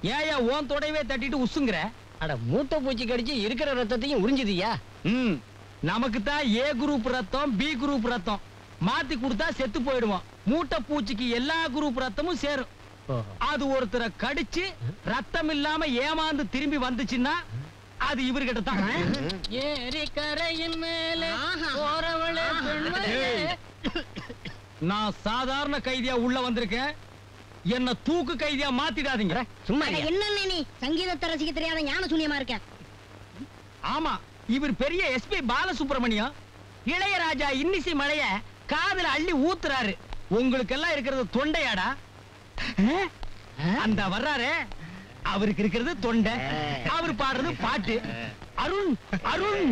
ஏயா ஓன் தொடையவே தட்டிட்டு உசுங்கிற அட மூட்டை பூச்சி கடிச்சு இருக்கிற ரத்தத்தையும் உறிஞ்சுதியா ம் நமக்கு தான் ஏ குரூப் ரத்தம் பி குரூப் ரத்தம் மாத்தி கொடுத்தா செத்து போயிடுவோம் மூட்டை பூச்சிக்கு எல்லா குரூப் ரத்தமும் சேரும் அது ஒருத்தரை கடிச்சு ரத்தம் இல்லாம ஏமாந்து திரும்பி வந்துச்சுன்னா அது இவர்கிட்ட தான் ஏரி கரையின் மேலே போறவளே பெண்மணியே. நான் சாதாரண கைதியா உள்ள வந்திருக்கேன் என்ன தூக்கு கைதியா மாத்திடாதீங்க சும்மா அட, இருங்க. என்னண்ணே நீ சங்கீதத்தை ரசிக்க தெரியாத ஞான சூனியமா இருக்க ஆமா இவர் பெரிய எஸ்பி பாலசுப்ரமணியம் இளையராஜா இன்னிசை மழைய காதுல அள்ளி ஊத்துறாரு உங்களுக்கு எல்லாம் இருக்கிறது தொண்டையாடா அஹ்? அந்த வர்றாரே அவருக்கு இருக்கிறது தொண்டை அவர் பாடுறது பாட்டு அருண் அருண்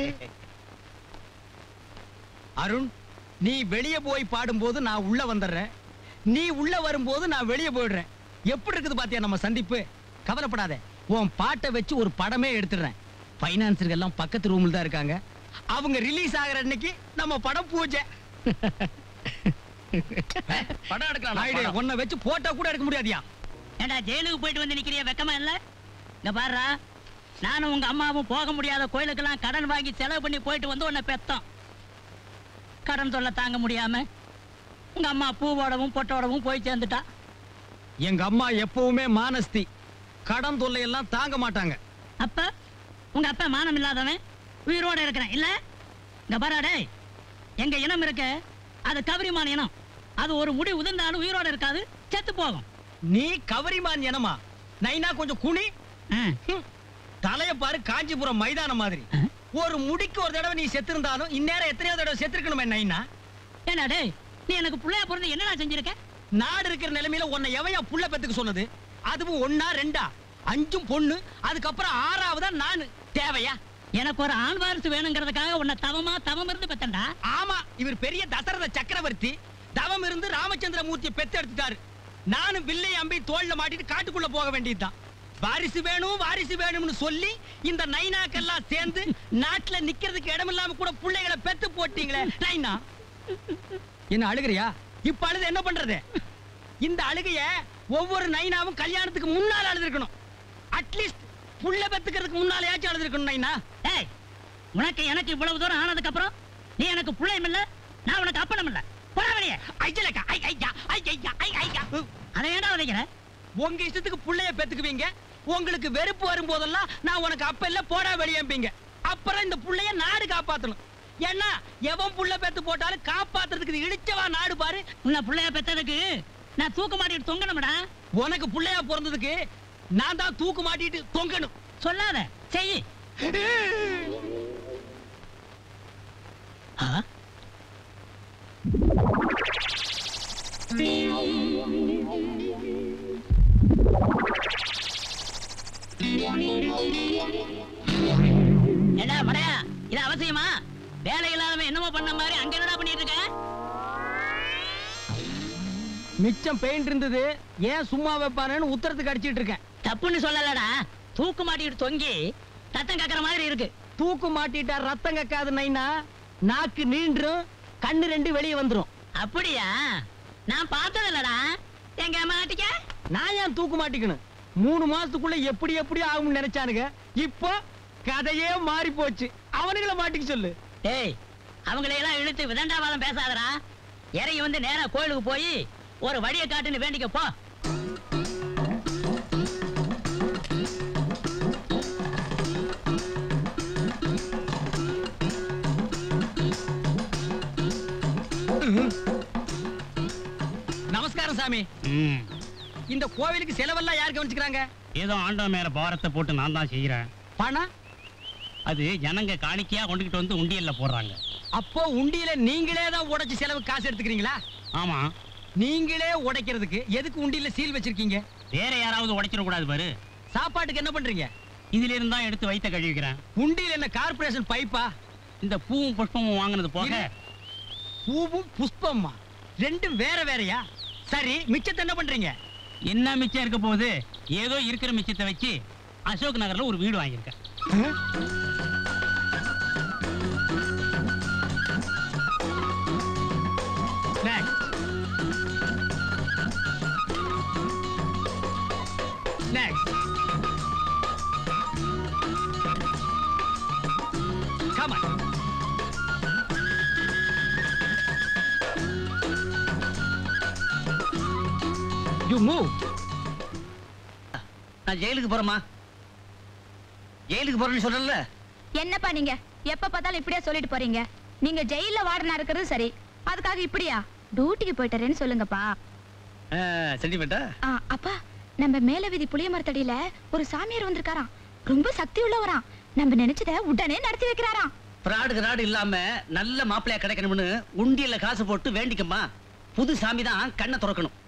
அருண் நீ வெளியே போய் பாடும்போது நான் உள்ள வந்துடுறேன் நீ உள்ள வரும்போது நான் வெளியே போயிடுறேன் எப்படி இருக்குது பாத்தியா நம்ம சந்திப்பு கவலைப்படாத உன் பாட்டை வச்சு ஒரு படமே எடுத்துடுறேன் பைனான்சர்கள் எல்லாம் பக்கத்து ரூம்ல தான் இருக்காங்க அவங்க ரிலீஸ் ஆகுற அன்னைக்கு நம்ம படம் பூஜை படம் எடுக்கலாம் நாயுடு, உன்னை வச்சு போட்டோ கூட எடுக்க முடியாதியா ஏண்டா ஜெயிலுக்கு போயிட்டு வந்து நிக்கிறிய வெக்கமா இல்ல இங்க பாருடா நானும் உங்க அம்மாவும் போக முடியாத கோயிலுக்கெல்லாம் கடன் வாங்கி செலவு பண்ணி போயிட்டு வந்து உன்னை பெத்தோம் கடன் தொல்லை தாங்க முடியாம உங்க அம்மா பூவோடவும் பொட்டோடவும் போய் சேர்ந்துட்டா எங்க அம்மா எப்பவுமே மானஸ்தி கடன் தொல்லை எல்லாம் தாங்க மாட்டாங்க அப்ப உங்க அப்பா மானம் இல்லாதவன் உயிரோட இருக்கிறேன் இல்ல இங்க பாரு டேய் எங்க இனம் இருக்க அது கவரிமான இனம் அது ஒரு முடி உதிர்ந்தாலும் உயிரோட இருக்காது செத்து போகும் நீ கவரிமான் எனமா நைனா கொஞ்சம் குனி ஆ. ஹம். தலைய பாரு காஞ்சிபுரம் மைதானம் மாதிரி ஒரு முடிக்கு ஒரு தடவை நீ செத்திருந்தாலும் இந்நேரம் எத்தனையோ தடவை செத்துருக்கணுமே நைனா ஏண்டா டேய் நீ எனக்கு புள்ளையா பிறந்து என்னடா செஞ்சிருக்க நாடு இருக்கிற நிலைமையில உன்னை எவையா புள்ள பெத்துக்க சொன்னது அதுவும் ஒன்னா ரெண்டா அஞ்சும் பொண்ணு அதுக்கப்புறம் ஆறாவதா நானு தேவையா எனக்கு ஒரு ஆண் வாரிசு வேணுங்கிறதுக்காக உன்னை தவமா தவம் இருந்து பெத்தண்டா ஆமா இவர் பெரிய தசரத சக்கரவர்த்தி தவம் இருந்து ராமச்சந்திர மூர்த்தியை பெத்து எடுத்துட்டாரு நானும் வில்லை அம்பி தோல்ல மாட்டிட்டு காட்டுக்குள்ள போக வேண்டியதுதான் வாரிசு வேணும் வாரிசு வேணும்னு சொல்லி இந்த நைனாக்கெல்லாம் சேர்ந்து நாட்டுல நிக்கிறதுக்கு இடம் இல்லாம கூட பிள்ளைகளை பெத்து போட்டீங்களே நைனா என்ன அழுகிறியா இப்ப அழுது என்ன பண்றது இந்த அழுகைய ஒவ்வொரு நைனாவும் கல்யாணத்துக்கு முன்னால அழுதுருக்கணும் அட்லீஸ்ட் புள்ள பெத்துக்கிறதுக்கு முன்னாலேயாச்சும் அழுதுருக்கணும் நைனா ஏய் உனக்கு எனக்கு இவ்வளவு தூரம் ஆனதுக்கு அப்புறம் நீ எனக்கு புள்ளையும் இல்ல நான் உனக்கு அப்பனும் இல்ல போடா வெளியே ஐயலக்கா ஐ ஐயா ஐ ஐயா ஐ ஐயா அதை ஏன்டா உதைக்கிற உங்க இஷ்டத்துக்கு புள்ளைய பெத்துக்குவீங்க உங்களுக்கு வெறுப்பு வரும்போதெல்லாம் நான் உனக்கு அப்ப இல்ல போடா வெளியம்பீங்க அப்புறம் இந்த புள்ளைய நாடு காப்பாத்தணும் ஏன்னா எவன் புள்ள பெத்து போட்டாலும் காப்பாத்துறதுக்கு இது இழிச்சவா நாடு பாரு உன்னை புள்ளைய பெத்ததுக்கு நான் தூக்க மாட்டிட்டு தொங்கணும்டா உனக்கு புள்ளையா பிறந்ததுக்கு நான் தான் தூக்கு மாட்டிட்டு தொங்கணும் சொல்லாத செய் ஏடா மடையா இது அவசியமா வேலை இல்லாதவன் என்னமோ பண்ண மாதிரி அங்க என்னடா பண்ணிட்டு இருக்க மிச்சம் பெயிண்ட் இருந்தது ஏன் சும்மா வைப்பானேன்னு உத்தரத்துக்கு அடிச்சிட்டு இருக்கேன் தப்புன்னு சொல்லலடா தூக்கு மாட்டிட்டு தொங்கி தத்தம் கக்கற மாதிரி இருக்கு தூக்கு மாட்டிட்டா ரத்தம் கக்காது நைனா நாக்கு நீண்டும் கண்ணு ரெண்டு வெளியே வந்துரும் அப்படியா நான் பார்த்தது இல்லடா எங்க மாட்டிக்க நான் ஏன் தூக்கு மாட்டிக்கணும் மூணு மாசத்துக்குள்ள எப்படி எப்படி ஆகும்னு நினைச்சானுங்க இப்போ கதையே மாறி போச்சு அவனுங்கள மாட்டிக்க சொல்லு டேய் அவங்களை எல்லாம் இழுத்து விதண்டாவாதம் பேசாதடா இறங்கி வந்து நேரா கோயிலுக்கு போய் ஒரு வழியை காட்டுன்னு வேண்டிக்க போ நமஸ்காரம் சாமி ம். இந்த கோவிலுக்கு செலவெல்லாம் யார் கவனிச்சுக்கிறாங்க ஏதோ ஆண்டவன் மேல பாரத்தை போட்டு நான் தான் செய்யறேன் பணம் அது ஜனங்க காணிக்கையா கொண்டுகிட்டு வந்து உண்டியல்ல போடுறாங்க அப்போ உண்டியில நீங்களே தான் உடைச்சு செலவு காசு எடுத்துக்கிறீங்களா ஆமா நீங்களே உடைக்கிறதுக்கு எதுக்கு உண்டியில சீல் வச்சிருக்கீங்க வேற யாராவது உடைச்சிட கூடாது பாரு சாப்பாட்டுக்கு என்ன பண்றீங்க இதுல இருந்தா எடுத்து வைத்த கழுவிக்கிறேன் உண்டியில என்ன கார்ப்பரேஷன் பைப்பா இந்த பூவும் புஷ்பமும் வாங்கினது போக இரு. பூவும் புஷ்பம்மா ரெண்டும் வேற வேறயா சரி மிச்சத்தை என்ன பண்றீங்க என்ன மிச்சம் இருக்க போகுது ஏதோ இருக்கிற மிச்சத்தை வச்சு அசோக் நகர்ல ஒரு வீடு வாங்கியிருக்கேன் Next. Next. Come on. You move. நான் ஜெயிலுக்கு போறேம்மா ஜெயிலுக்கு போறேன்னு சொல்றல என்னப்பா நீங்க எப்ப பார்த்தாலும் இப்படியே சொல்லிட்டு போறீங்க நீங்க ஜெயில்ல வார்டனா இருக்கிறது சரி அதுக்காக இப்படியா டியூட்டிக்கு போயிட்டாரேன்னு சொல்லுங்கப்பா சென்டிமெண்டா ஆ, அப்பா நம்ம மேல வீதி புளிய மரத்தடியில ஒரு சாமியார் வந்திருக்காராம் ரொம்ப சக்தி உள்ளவராம் நம்ம நினைச்சத உடனே நடத்தி வைக்கிறாராம் ஃப்ராடு கிராடு இல்லாம நல்ல மாப்பிள்ளையா கிடைக்கணும்னு உண்டியல்ல காசு போட்டு வேண்டிக்கம்மா புது சாமி தான் கண்ணை திறக்கணும்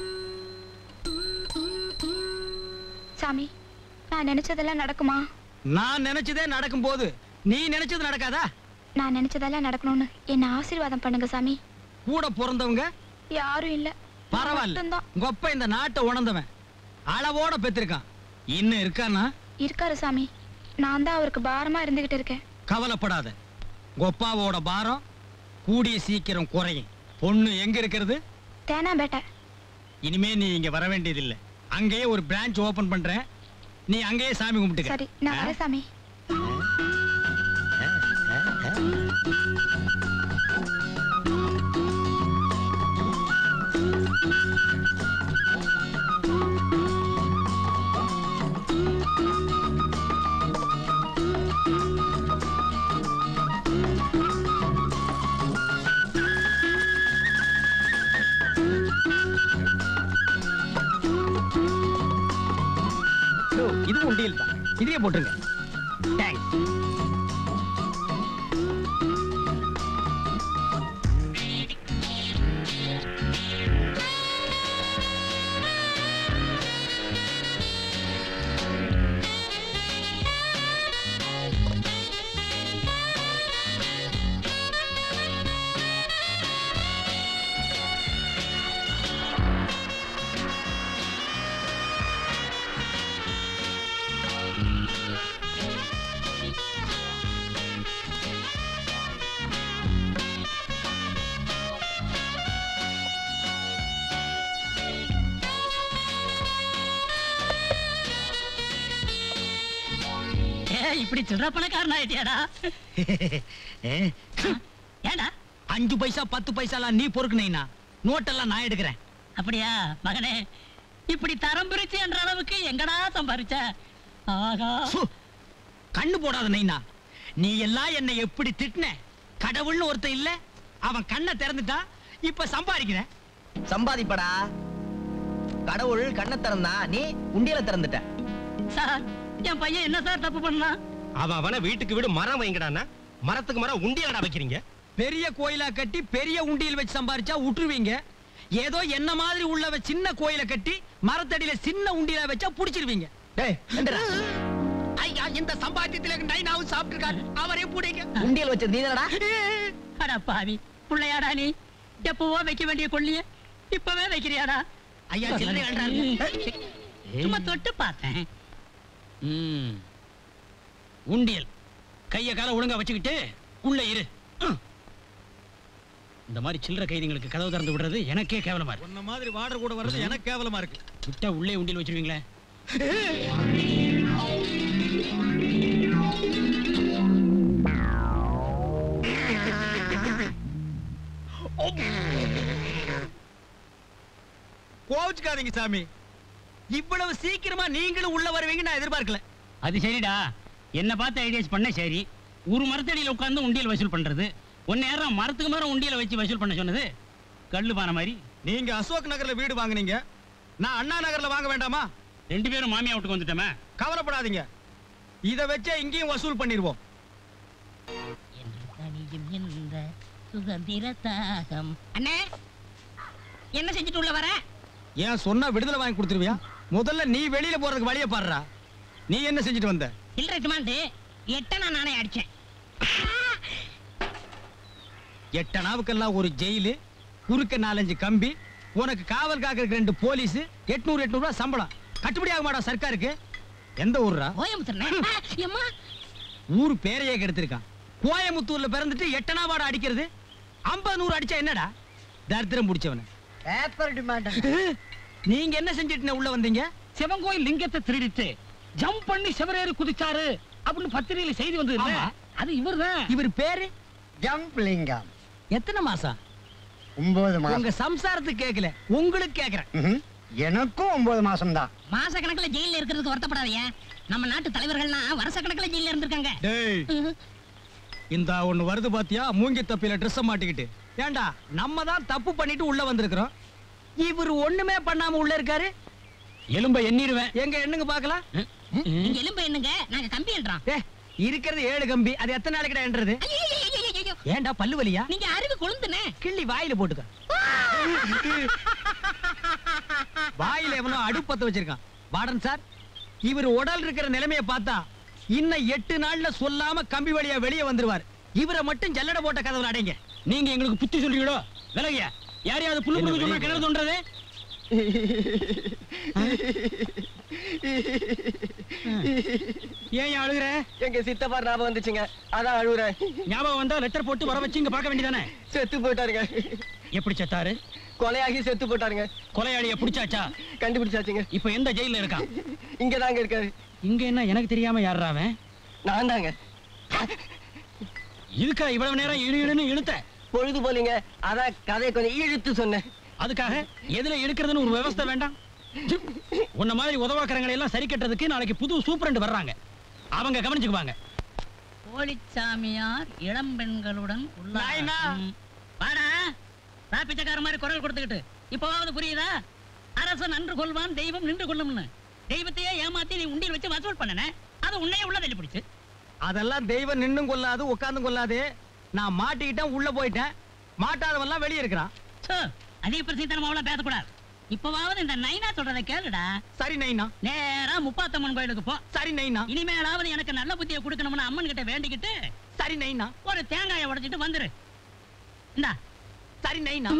சாமி நான் நினைச்சதெல்லாம் நடக்குமா நான் நினைச்சதே நடக்கும் போது நீ நினைச்சது நடக்காதா நான் நினைச்சதெல்லாம் நடக்கணும்னு என்ன ஆசீர்வாதம் பண்ணுங்க சாமி கூட பிறந்தவங்க யாரும் இல்ல நான் பரவாயில்ல மட்டும்தான். உங்க அப்பா இந்த நாட்டை உணர்ந்தவன் அளவோட பெற்றிருக்கான் இன்னும் இருக்கானா இருக்காரு சாமி நான் தான் அவருக்கு பாரமா இருந்துகிட்டு இருக்கேன் கவலைப்படாத கொப்பாவோட பாரம் கூடிய சீக்கிரம் குறையும் பொண்ணு எங்க இருக்கிறது தேனாம்பேட்டை இனிமே நீ இங்க வர வேண்டியதில்லை அங்கேயே ஒரு பிரான்ச் ஓபன் பண்றேன் நீ அங்கேயே சாமி கும்பிட்டுக்க சரி நான் ஆ? வரேன் சாமி இதோ, இது உண்டியல் தான் இதையே போட்டுருங்க தேங்க்ஸ் ஏ இப்படி சில்லற பணக்காரன் ஆயிட்டியாடா ஏடா அஞ்சு பைசா பத்து பைசாலாம் நீ பொறுக்குனீங்கன்னா நோட்டெல்லாம் நான் எடுக்கிறேன் அப்படியா மகனே இப்படி தரம் பிரிச்சு என்ற அளவுக்கு எங்கடா சம்பாரிச்ச ஆகா சு, கண்ணு போடாத நைனா நீ எல்லாம் என்னை எப்படி திட்டின கடவுள்னு ஒருத்தன் இல்ல அவன் கண்ணை திறந்துட்டான் இப்ப சம்பாதிக்கிற சம்பாதிப்படா கடவுள் கண்ணை திறந்தா நீ உண்டியல திறந்துட்ட சார் என் பையன் என்ன சார் தப்பு பண்ணான் அவன் அவன வீட்டுக்கு வீடு மரம் வைங்கடான்னா மரத்துக்கு மரம் உண்டியலடா வைக்கிறீங்க பெரிய கோயிலா கட்டி பெரிய உண்டியல் வச்சு சம்பாரிச்சா விட்டுருவீங்க ஏதோ என்ன மாதிரி உள்ளவ சின்ன கோயிலை கட்டி மரத்தடியில சின்ன உண்டியல வச்சா புடிச்சிருவீங்க டேய் எந்திரா. ஐயா இந்த சம்பாத்தியத்துல நைனாவும் சாப்பிட்டுருக்காரு அவரே பிடிங்க உண்டியல் வச்சது நீதானடா அட பாவி புள்ளையாடா நீ எப்பவோ வைக்க வேண்டிய கொள்ளிய இப்பவே வைக்கிறியாடா ஐயா சில்லறை வேண்டாம் சும்மா தொட்டு பார்த்தேன் ம். உண்டியல் கைய கால ஒழுங்கா வச்சுக்கிட்டு உள்ள இரு ம். இந்த மாதிரி சில்லற கைதிங்களுக்கு கதவு திறந்து விடுறது எனக்கே கேவலமா இருக்கு உன்ன மாதிரி வாடர் கூட வர்றது எனக்கு கேவலமா இருக்கு விட்டா உள்ளே உண்டியல் வச்சிருவீங்களே கோவிச்சுக்காதீங்க சாமி இவ்வளவு சீக்கிரமா நீங்களும் உள்ள வருவீங்க நான் எதிர்பார்க்கல அது சரிடா என்ன பார்த்து ஐடியாஸ் பண்ண சரி ஒரு மரத்தடியில உட்கார்ந்து உண்டியல் வசூல் பண்றது ஒன்னு நேரம் மரத்துக்கு மரம் உண்டியல வச்சு வசூல் பண்ண சொன்னது கல்லு பானை மாதிரி நீங்க அசோக் நகர்ல வீடு வாங்குனீங்க நான் அண்ணா நகர்ல வாங்க வேண்டாமா ரெண்டு பேரும் மாமியா வீட்டுக்கு வந்துட்டோமே கவலைப்படாதீங்க இத வச்சே இங்கேயும் வசூல் பண்ணிடுவோம் என்று தனியும் இந்த சுதந்திர தாகம் அண்ணே என்ன செஞ்சுட்டு உள்ள வர ஏன் சொன்னா விடுதலை வாங்கி கொடுத்துருவியா முதல்ல நீ வெளியில போறதுக்கு வழிய பாடுறா நீ என்ன செஞ்சுட்டு வந்த இல்ல டிமாண்டு எட்டனா நானே அடிச்சேன் எட்டனாவுக்கெல்லாம் ஒரு ஜெயிலு குறுக்க நாலஞ்சு கம்பி உனக்கு காவல் காக்கிறதுக்கு ரெண்டு போலீஸ் எட்நூறு எட்நூறு ரூபாய் சம்பளம் கட்டுப்படி ஆக மாட்டா சர்க்காருக்கு எந்த ஊர்ரா கோயம்புத்தூர் அம்மா ஊர் பேரையே கெடுத்திருக்கான் கோயமுத்தூர்ல பிறந்துட்டு எட்டனாவாட அடிக்கிறது ஐம்பது நூறு அடிச்சா என்னடா தரித்திரம் பிடிச்சவன பேப்பர் டிமாண்ட் நீங்க என்ன செஞ்சுட்டு உள்ள வந்தீங்க சிவன் கோயில் லிங்கத்தை திருடிட்டு ஜம்ப் பண்ணி சிவரேறி குதிச்சாரு அப்படின்னு பத்திரிகையில செய்தி வந்தது இல்ல ஆமா. அது இவர்தான் இவர் பேரு ஜம்ப் லிங்கம் எத்தனை மாசம் ஒன்பது மாசம் உங்க சம்சாரத்துக்கு கேக்கல உங்களுக்கு கேக்குறேன் ம்ஹும். எனக்கும் ஒன்பது மாசம் தான் மாச கணக்குல ஜெயில இருக்கிறதுக்கு வருத்தப்படாதீங்க நம்ம நாட்டு தலைவர்கள்லாம் வருஷ கணக்குல ஜெயில இருந்திருக்காங்க டேய் இந்த ஒண்ணு வருது பாத்தியா மூங்கி தப்பில Dress மாட்டிக்கிட்டு ஏன்டா நம்ம தான் தப்பு பண்ணிட்டு உள்ள வந்திருக்கிறோம் இவர் ஒண்ணுமே பண்ணாம உள்ள இருக்காரு எலும்ப எண்ணிடுவேன் எங்க எண்ணுங்க பாக்கலாம் நீங்க எலும்பு என்னங்க நாங்க கம்பி என்றோம் ஏ இருக்கிறது ஏழு கம்பி அது எத்தனை நாளைக்கு என்றது ஏன்டா பல்லு வலியா நீங்க அறிவு கொழுந்துனே கிள்ளி வாயில போட்டுக்க வாயில எவனோ அடுப்பத்த வச்சிருக்கான் வார்டன் சார் இவர் உடல் இருக்கிற நிலைமைய பார்த்தா இன்னும் எட்டு நாள்ல சொல்லாம கம்பி வழியா வெளியே வந்துருவார் இவரை மட்டும் ஜல்லட போட்ட கதவுல அடைங்க நீங்க எங்களுக்கு புத்தி சொல்றீங்களோ விலகிய யாரையாவது புல்லு புல்லு சொன்னா கிணறு தோன்றது ஏன் அழுகுற எங்க சித்தப்பா ஞாபகம் வந்துச்சுங்க அதான் அழுகுறேன் ஞாபகம் வந்தா லெட்டர் போட்டு வர வச்சு இங்க பார்க்க வேண்டியதானே செத்து போயிட்டாருங்க எப்படி செத்தாரு கொலையாகி செத்து போட்டாருங்க கொலையாளிய பிடிச்சாச்சா கண்டுபிடிச்சாச்சுங்க இப்ப எந்த ஜெயில இருக்கான் இங்க தாங்க இருக்காரு இங்க என்ன எனக்கு தெரியாம யாரா அவன் நான் தாங்க இதுக்கா இவ்வளவு நேரம் இழு இழுன்னு இழுத்த பொழுது போலீங்க அதான் கதையை கொஞ்சம் இழுத்து சொன்னேன் அதுக்காக எதுல எடுக்கிறதுன்னு ஒரு விவஸ்தை வேண்டாம் சி, உன்ன மாதிரி உதவாக்கறங்களை எல்லாம் சரி கட்டுறதுக்கு நாளைக்கு புது சூப்பரண்ட் வர்றாங்க அவங்க கவனிச்சுக்குவாங்க போலிச்சாமியார் இளம் பெண்களுடன் நாயனா. உல்லாசம். வாடா ரா பிச்சைக்கார மாதிரி குரல் கொடுத்துக்கிட்டு இப்போவாவது புரியுதா அரசன் நன்று கொள்வான் தெய்வம் நின்று கொள்ளும்னு தெய்வத்தையே ஏமாத்தி நீ உண்டியல் வச்சு வசூல் பண்ணன அது உன்னையே உள்ள தள்ளி பிடிச்சு அதெல்லாம் தெய்வம் நின்னும் கொள்ளாது உட்கார்ந்தும் கொள்ளாது நான் மாட்டிக்கிட்டேன் உள்ள போயிட்டேன் மாட்டாதவன்லாம் வெளியே இருக்கிறான் சோ அதிக பிரசித்தனமாவெல்லாம் பேசக்கூடாது இப்பவாவது இந்த நைனா சொல்றதை கேளுடா சரி நைனா நேரா முப்பாத்தம்மன் கோயிலுக்கு போ சரி நைனா இனிமேலாவது எனக்கு நல்ல புத்தியை கொடுக்கணும்னு அம்மன் கிட்ட வேண்டிக்கிட்டு சரி நைனா ஒரு தேங்காயை உடைச்சிட்டு வந்துரு இந்தா சரி நைனா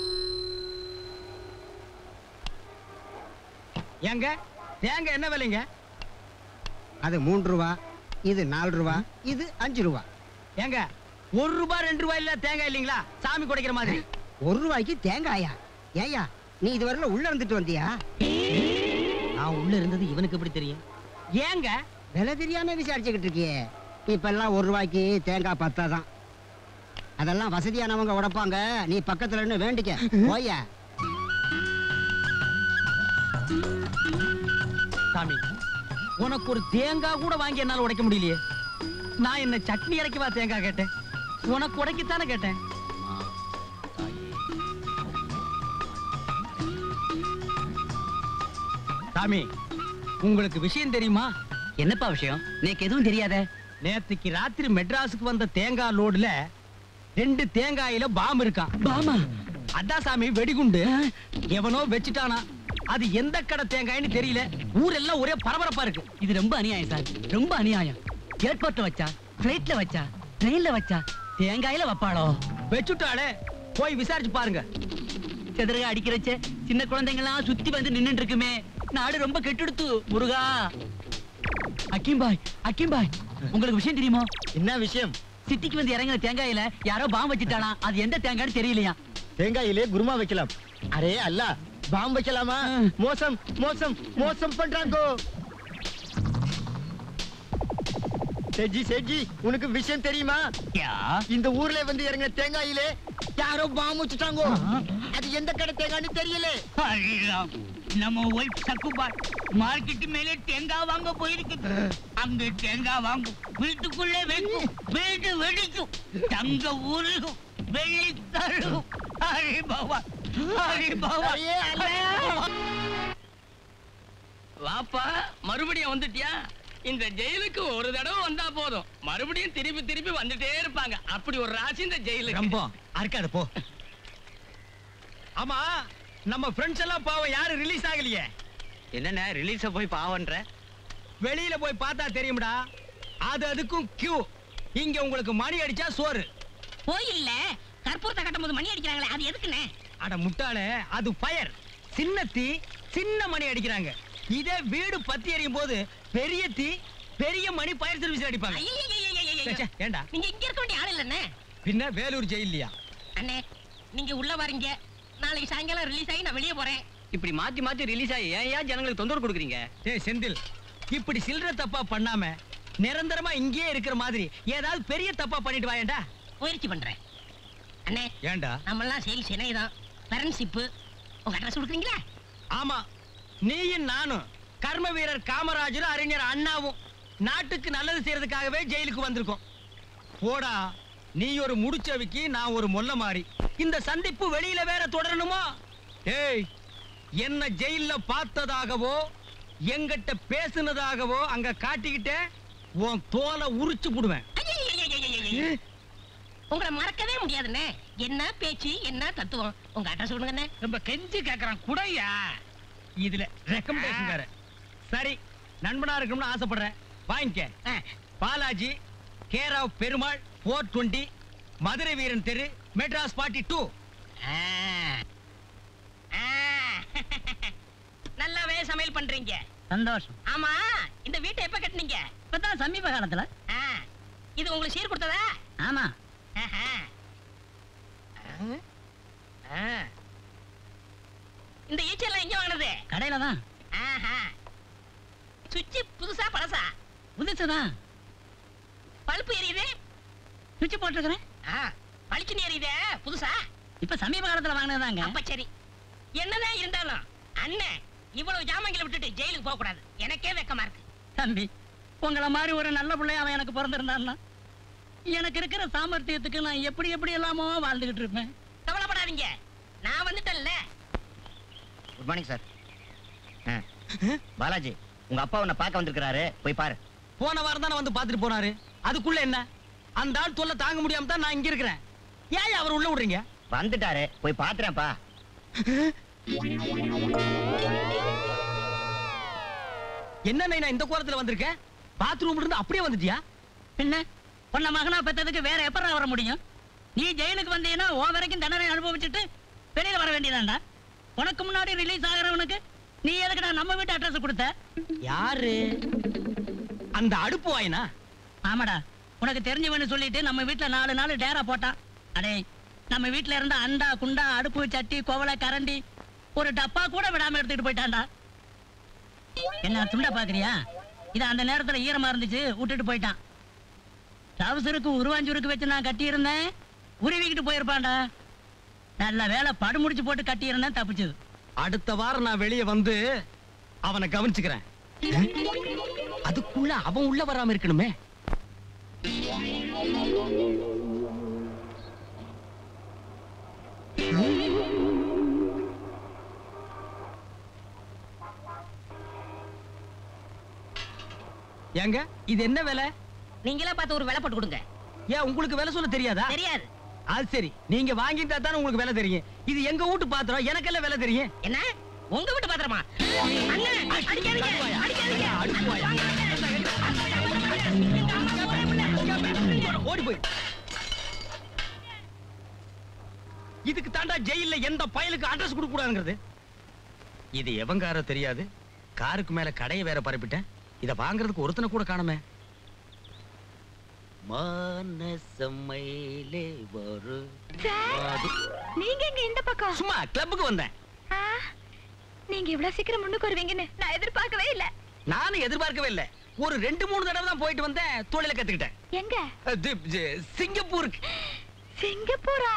ஏங்க தேங்க என்ன விலைங்க அது மூன்று ரூபா இது நாலு ரூபா இது அஞ்சு ரூபா ஏங்க ஒரு ரூபாய் ரெண்டு ரூபாய் இல்ல தேங்காய் இல்லீங்களா சாமி குடைக்கிற மாதிரி ஒரு ரூபாய்க்கு தேங்காயா ஏயா நீ இதுவரையில உள்ள இருந்துட்டு வந்தியா நான் உள்ள இருந்தது இவனுக்கு எப்படி தெரியும் ஏங்க விலை தெரியாம விசாரிச்சுக்கிட்டு இருக்கியே இப்ப எல்லாம் ஒரு ரூபாய்க்கு தேங்காய் பத்தாதான் அதெல்லாம் வசதியானவங்க உடைப்பாங்க நீ பக்கத்துல இருந்து வேண்டிக்க போயா சாமி உனக்கு ஒரு தேங்காய் கூட வாங்கி என்னால உடைக்க முடியலையே நான் என்ன சட்னி இறக்கவா தேங்காய் கேட்டேன் உனக்கு உடைக்கத்தானே கேட்டேன் சாமி உங்களுக்கு விஷயம் தெரியுமா என்னப்பா விஷயம் எனக்கு எதுவும் தெரியாத நேத்துக்கு ராத்திரி மெட்ராஸுக்கு வந்த தேங்காய் லோடுல ரெண்டு தேங்காயில பாம் இருக்கான் பாமா அதான் சாமி வெடிகுண்டு எவனோ வச்சுட்டானா அது எந்த கடை தேங்காய்னு தெரியல ஊரெல்லாம் ஒரே பரபரப்பா இருக்கு இது ரொம்ப அநியாயம் சார் ரொம்ப அநியாயம் ஏர்போர்ட்ல வச்சா பிளைட்ல வச்சா ட்ரெயின்ல வச்சா தேங்காயில வைப்பாளோ வச்சுட்டாளே போய் விசாரிச்சு பாருங்க செதறக அடிக்கிறச்ச சின்ன குழந்தைங்கலாம் சுத்தி வந்து நின்னுட்டு இருக்குமே நாடு ரொம்ப கெட்டுடுத்து முருகா அக்கீம் பாய் அக்கீம் பாய் உங்களுக்கு விஷயம் தெரியுமா என்ன விஷயம் சிட்டிக்கு வந்து இறங்கின தேங்காயில யாரோ பாம்பு வச்சுட்டாலாம் அது எந்த தேங்காய்னு தெரியலையா தேங்காயிலே குருமா வைக்கலாம் அரே அல்ல பாம்பு வைக்கலாமா மோசம் மோசம் மோசம் பண்றாங்க சேஜி சேஜி உனக்கு விஷயம் தெரியுமா இந்த ஊர்ல வந்து இறங்கின தேங்காயிலே யாரோ பாம்பு வச்சுட்டாங்க அது எந்த கடை தேங்காய்னு தெரியல ஹரிராம் நம்ம ஒய்ஃப் சக்குபாய் மார்க்கெட் மேலே தேங்காய் வாங்க போயிருக்குது அங்க தேங்காய் வாங்கும் வீட்டுக்குள்ளே வைக்கும் வீடு வெடிக்கும் தங்க ஊருகும் வெள்ளி தரும் ஹரி பாபா ஹரி பாபா வாப்பா மறுபடியும் வந்துட்டியா இந்த ஜெயிலுக்கு ஒரு தடவை வந்தா போதும் மறுபடியும் திருப்பி திருப்பி வந்துட்டே இருப்பாங்க அப்படி ஒரு ராசி இந்த ஜெயிலுக்கு ரொம்ப அறுக்காத போ ஆமா நம்ம ஃப்ரெண்ட்ஸ் எல்லாம் பாவம் யாரும் ரிலீஸ் ஆகலையே என்னென்ன ரிலீஸ போய் பாவன்ற வெளியில போய் பார்த்தா தெரியும்டா அது அதுக்கும் கியூ இங்க உங்களுக்கு மணி அடிச்சா சோறு கோயில்ல கற்பூரத்தை கட்டும் போது மணி அடிக்கிறாங்களே அது எதுக்குண்ணே அட முட்டாளே அது ஃபயர் சின்ன தீ சின்ன மணி அடிக்கிறாங்க இதே வீடு பத்தி எரியும் போது பெரிய தீ பெரிய மணி ஃபயர் சர்வீஸ் அடிப்பாங்க ச்சே, ச்சே, ஏண்டா நீங்க இங்க இருக்க வேண்டிய ஆள் இல்லண்ணே பின்ன வேலூர் ஜெயிலியா அண்ணே நீங்க உள்ள வரீங்க நாளைக்கு சாயங்காலம் ரிலீஸ் ஆகி நான் வெளியே போறேன் இப்படி மாத்தி மாத்தி ரிலீஸ் ஆகி ஏன் ஏன் ஜனங்களுக்கு தொந்தரவு கொடுக்குறீங்க டேய் செந்தில் இப்படி சில்லற தப்பா பண்ணாம நிரந்தரமா இங்கேயே இருக்கிற மாதிரி ஏதாவது பெரிய தப்பா பண்ணிட்டு வாயேண்டா முயற்சி பண்றேன் அண்ணே ஏன்டா நம்ம எல்லாம் சேல்ஸ் இணையதான் ஃப்ரெண்ட்ஷிப்பு உங்க அட்ரஸ் கொடுக்குறீங்களா ஆமா நீயும் நானும் கர்ம வீரர் காமராஜரும் அறிஞர் அண்ணாவும் நாட்டுக்கு நல்லது செய்யறதுக்காகவே ஜெயிலுக்கு வந்திருக்கோம் போடா நீ ஒரு முடிச்சவிக்கு நான் ஒரு மொல்ல மாறி இந்த சந்திப்பு வெளியில வேற தொடரணுமா ஏய் என்ன ஜெயில்ல பார்த்ததாகவோ எங்கிட்ட பேசுனதாகவோ அங்க காட்டிக்கிட்டே உன் தோலை உரிச்சு புடுவேன் ஐயையையையையைய. உங்களை மறக்கவே முடியாதுண்ணே என்ன பேச்சு என்ன தத்துவம் உங்க அட்ரஸ் கொடுங்கண்ணே ரொம்ப கெஞ்சி கேக்குறான் குடையா இதுல ரெக்கமெண்டேஷன் வேற சரி நண்பனா இருக்கணும்னு ஆசைப்படுறேன் வாங்கிக்க ஆ, பாலாஜி கேராவ் பெருமாள் போர் டுவெண்ட்டி மதுரை வீரன் தெரு மெட்ராஸ் பார்ட்டி டூ ஆ. ஆ. நல்லாவே சமையல் பண்றீங்க சந்தோஷம் ஆமா இந்த வீட்டை எப்ப கட்டுனீங்க இப்பதான் சமீப காலத்துல ஆ, இது உங்களுக்கு சீர் கொடுத்ததா ஆமா ஆஹா. ஆ. ஆ. இந்த ஈச்செல்லாம் எங்க வாங்கினது கடையில தான் ஆஹா. சுவிட்ச் புதுசா பழசா புதுசுதான் பழுப்பு எரியுது சுவிட்ச் போட்டிருக்கிறேன் ஆ, பளிச்சுன்னு எரியுதே புதுசா இப்ப சமீப காலத்துல வாங்கினதாங்க அப்ப சரி என்னதான் இருந்தாலும் அண்ணன் இவ்வளவு ஜாமங்களை விட்டுட்டு ஜெயிலுக்கு போக கூடாது எனக்கே வெக்கமா இருக்கு தம்பி உங்கள மாதிரி ஒரு நல்ல பிள்ளை அவன் எனக்கு பிறந்திருந்தான்னா எனக்கு இருக்கிற சாமர்த்தியத்துக்கு நான் எப்படி எப்படி எல்லாமோ வாழ்ந்துகிட்டு இருப்பேன் கவலைப்படாதீங்க நான் வந்துட்டேன்ல குட் மார்னிங் சார் பாலாஜி உங்க அப்பா உன்னை பார்க்க வந்திருக்கிறாரு போய் பாரு போன வாரம் தானே வந்து பார்த்துட்டு போனாரு அதுக்குள்ள என்ன அந்த ஆள் தொல்லை தாங்க முடியாம தான் நான் இங்க இருக்கிறேன் ஏன் அவர் உள்ள விடுறீங்க வந்துட்டாரு போய் பாத்துறேன்ப்பா என்ன நான் இந்த கோலத்துல வந்திருக்கேன் பாத்ரூம்ல இருந்து அப்படியே வந்துட்டியா பின்ன உன்னை மகனா பெத்ததுக்கு வேற எப்படா வர முடியும் நீ ஜெயிலுக்கு வந்தீங்கன்னா ஓ வரைக்கும் தண்டனை அனுபவிச்சுட்டு வெளியில வர வேண்டியதாண்டா உனக்கு முன்னாடி ரிலீஸ் ஆகிறவனுக்கு நீ எதுக்கு நான் நம்ம வீட்டு அட்ரஸ் கொடுத்த யாரு அந்த அடுப்பு வாயினா ஆமாடா உனக்கு தெரிஞ்சவன்னு சொல்லிட்டு நம்ம வீட்டுல நாலு நாள் டேரா போட்டான் அடே நம்ம வீட்டுல இருந்த அண்டா குண்டா அடுப்பு சட்டி கோவலை கரண்டி ஒரு டப்பா கூட விடாம எடுத்துட்டு போயிட்டான்டா என்ன துண்டா பாக்குறியா இது அந்த நேரத்துல ஈரமா இருந்துச்சு விட்டுட்டு போயிட்டான் டவுசருக்கு உருவாஞ்சூருக்கு வச்சு நான் கட்டி இருந்தேன் உருவிக்கிட்டு போயிருப்பான்டா நல்ல வேலை படு முடிச்சு போட்டு கட்டி இருந்தேன் தப்பிச்சது அடுத்த வாரம் நான் வெளியே வந்து அவனை கவனிச்சுக்கிறேன் அதுக்குள்ள அவன் உள்ள வராம இருக்கணுமே ஏங்க இது என்ன விலை நீங்களே பார்த்து ஒரு விலை போட்டு கொடுங்க ஏன் உங்களுக்கு விலை சொல்ல தெரியாதா தெரியாது அது சரி நீங்க வாங்கிட்டா தானே உங்களுக்கு விலை தெரியும் இது எங்க வீட்டு பாத்திரம் எனக்கெல்லாம் விலை தெரியும் என்ன உங்க வீட்டு பாத்திரமா அண்ணன் அடிக்காதீங்க அடிக்காதீங்க அடுப்புவாயா? ஓடி போய் இதுக்கு தாண்டா ஜெயில்ல எந்த பயலுக்கு அட்ரஸ் கொடுக்க கூடாதுங்கிறது இது எவங்காரோ தெரியாது காருக்கு மேல கடையை வேற பரப்பிட்டேன் இத வாங்குறதுக்கு ஒருத்தனை கூட காணுமே மானசமையிலே ஒரு நீங்க எங்க இந்த பக்கம் சும்மா கிளப்புக்கு வந்தேன் ஆ, நீங்க இவ்வளவு சீக்கிரம் முன்னுக்கு வருவீங்கன்னு நான் எதிர்பார்க்கவே இல்ல நானும் எதிர்பார்க்கவே இல்லை ஒரு ரெண்டு மூணு தடவை தான் போயிட்டு வந்தேன் தொழில கத்துக்கிட்டேன் எங்க அது, ஜ- சிங்கப்பூருக்கு சிங்கப்பூரா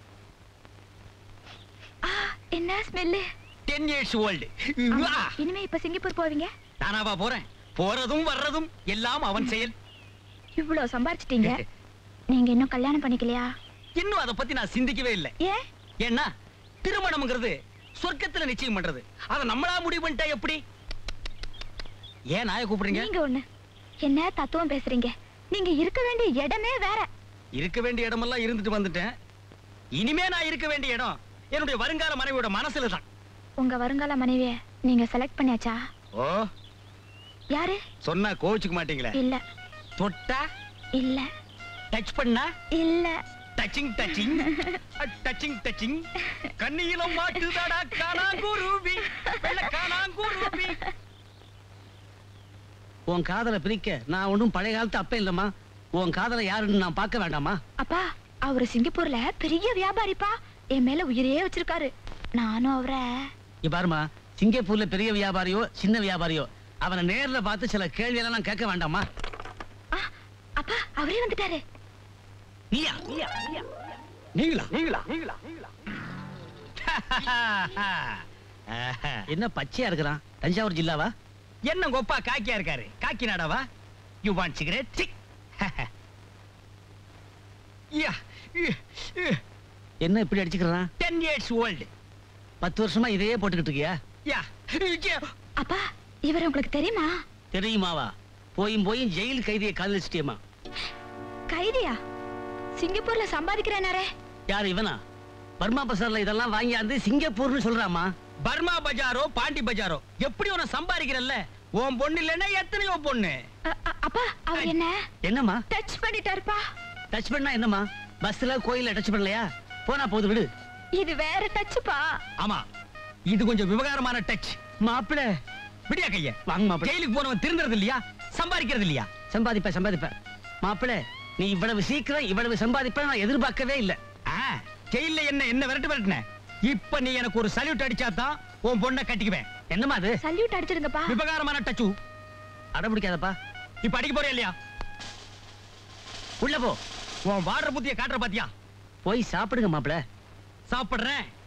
ஆ, என்ன ஸ்மெல்லு டென் இயர்ஸ் ஓல்டு இனிமே இப்ப சிங்கப்பூர் போவீங்க நானாவா போறேன் போறதும் வர்றதும் எல்லாம் அவன் செயல் இவ்வளவு சம்பாரிச்சிட்டீங்க நீங்க இன்னும் கல்யாணம் பண்ணிக்கலையா இன்னும் அதை பத்தி நான் சிந்திக்கவே இல்லை ஏன் ஏன்னா திருமணம்ங்கிறது சொர்க்கத்துல நிச்சயம் பண்றது அதை நம்மளா முடிவு பண்ணிட்டா எப்படி ஏன் நாய கூப்பிடுறீங்க நீங்க ஒண்ணு என்ன தத்துவம் பேசுறீங்க நீங்க இருக்க வேண்டிய இடமே வேற இருக்க வேண்டிய இடமெல்லாம் இருந்துட்டு வந்துட்டேன் இனிமே நான் இருக்க வேண்டிய இடம் என்னுடைய வருங்கால மனைவியோட மனசுல தான் உங்க வருங்கால மனைவிய நீங்க செலக்ட் பண்ணியாச்சா ஓ யாரு சொன்னா கோவிச்சுக்க மாட்டீங்களே இல்ல தொட்டா இல்ல டச் பண்ணா இல்ல டச்சிங் டச்சிங் டச்சிங் டச்சிங் கண்ணியிலும் மாட்டுதடா காணாங்குருவி வெள்ள காணாங்குருவி உன் காதலை பிரிக்க நான் ஒன்றும் பழைய காலத்து அப்ப இல்லம்மா உன் காதலை யாருன்னு நான் பார்க்க வேண்டாமா அப்பா அவரு சிங்கப்பூர்ல பெரிய வியாபாரிப்பா என் மேல உயிரே வச்சிருக்காரு நானும் அவரை இங்க பாருமா சிங்கப்பூர்ல பெரிய வியாபாரியோ சின்ன வியாபாரியோ அவனை நேர்ல பார்த்து சில கேள்வி எல்லாம் கேட்க வேண்டாமா ஆ, அப்பா அவரே வந்துட்டாரு நீயா நீயா நீங்களா நீங்களா நீங்களா என்ன பச்சையா இருக்கிறான் தஞ்சாவூர் ஜில்லாவா என்ன கொப்பா காக்கியா இருக்காரு காக்கி நாடாவா யூ வாண்ட் சிகரெட் சிக் யா என்ன இப்படி அடிச்சுக்கிறான் டென் இயர்ஸ் ஓல்டு பத்து வருஷமா இதையே போட்டுக்கிட்டு இருக்கியா யா அப்பா இவர் உங்களுக்கு தெரியுமா தெரியுமாவா போயும் போயும் ஜெயில் கைதியை காதலிச்சிட்டியம்மா கைதியா சிங்கப்பூர்ல சம்பாதிக்கிறேனாரே யார் இவனா பர்மா பசார்ல இதெல்லாம் வாங்கியாந்து சிங்கப்பூர்னு சொல்றாமா பர்மா பஜாரோ பாண்டி பஜாரோ எப்படி உன சம்பாதிக்கிறல்ல உன் பொண்ணு இல்லைன்னா எத்தனையோ பொண்ணு அ- அ- அப்பா அவர் என்ன என்னம்மா டச் பண்ணிட்டாருப்பா டச் பண்ணா என்னம்மா பஸ்ல கோயில்ல டச் பண்ணலையா போனா போது விடு இது வேற டச்சுப்பா ஆமா இது கொஞ்சம் விவகாரமான டச் மாப்பிள விடியா கைய வாங்க மாப்பிள ஜெயிலுக்கு போனவன் திருந்துறது இல்லையா சம்பாதிக்கிறது இல்லையா சம்பாதிப்ப சம்பாதிப்ப மாப்பிள நீ இவ்வளவு சீக்கிரம் இவ்வளவு சம்பாதிப்ப நான் எதிர்பார்க்கவே இல்ல ஆ, ஜெயில்ல என்ன என்ன விரட்டு விரட்டுன இப்ப நீ எனக்கு ஒரு சல்யூட் அடிச்சாதான் உன் பொண்ணை கட்டிக்குவேன் என்னம்மா அது சல்யூட் அடிச்சிருங்கப்பா விவகாரமான டச்சு அட பிடிக்காதப்பா இப்ப அடிக்க போறியா இல்லையா உள்ள போ உன் வாடுற புத்திய காட்டுற பாத்தியா போய் சாப்பிடுங்க மாப்பிள சாப்பிடுறேன்